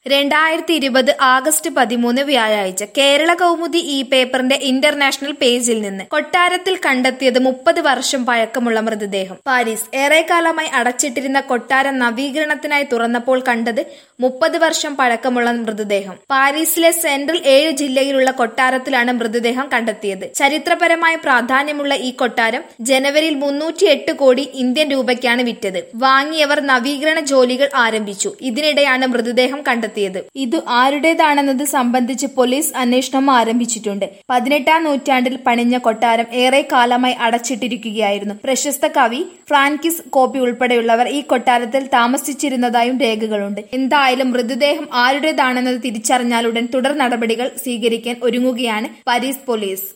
രണ്ടായിരത്തി ഇരുപത് ആഗസ്റ്റ് പതിമൂന്ന് വ്യാഴാഴ്ച കേരള കൗമുദി ഈ പേപ്പറിന്റെ ഇന്റർനാഷണൽ പേജിൽ നിന്ന് കൊട്ടാരത്തിൽ കണ്ടെത്തിയത് മുപ്പത് വർഷം പഴക്കമുള്ള മൃതദേഹം പാരീസ് ഏറെക്കാലമായി അടച്ചിട്ടിരുന്ന കൊട്ടാരം നവീകരണത്തിനായി തുറന്നപ്പോൾ കണ്ടത് മുപ്പത് വർഷം പഴക്കമുള്ള മൃതദേഹം പാരീസിലെ സെൻട്രൽ ഏഴ് ജില്ലയിലുള്ള കൊട്ടാരത്തിലാണ് മൃതദേഹം കണ്ടെത്തിയത് ചരിത്രപരമായ പ്രാധാന്യമുള്ള ഈ കൊട്ടാരം ജനുവരിയിൽ മുന്നൂറ്റി എട്ട് കോടി ഇന്ത്യൻ രൂപയ്ക്കാണ് വിറ്റത് വാങ്ങിയവർ നവീകരണ ജോലികൾ ആരംഭിച്ചു ഇതിനിടെയാണ് മൃതദേഹം കണ്ടെത്തിയത് ഇത് ആരുടേതാണെന്നത് സംബന്ധിച്ച് പോലീസ് അന്വേഷണം ആരംഭിച്ചിട്ടുണ്ട് പതിനെട്ടാം നൂറ്റാണ്ടിൽ പണിഞ്ഞ കൊട്ടാരം ഏറെ കാലമായി അടച്ചിട്ടിരിക്കുകയായിരുന്നു പ്രശസ്ത കവി ഫ്രാൻകിസ് കോപ്പി ഉൾപ്പെടെയുള്ളവർ ഈ കൊട്ടാരത്തിൽ താമസിച്ചിരുന്നതായും രേഖകളുണ്ട് എന്തായാലും മൃതദേഹം ആരുടേതാണെന്നത് തിരിച്ചറിഞ്ഞാലുടൻ തുടർ നടപടികൾ സ്വീകരിക്കാൻ ഒരുങ്ങുകയാണ് പാരീസ് പോലീസ്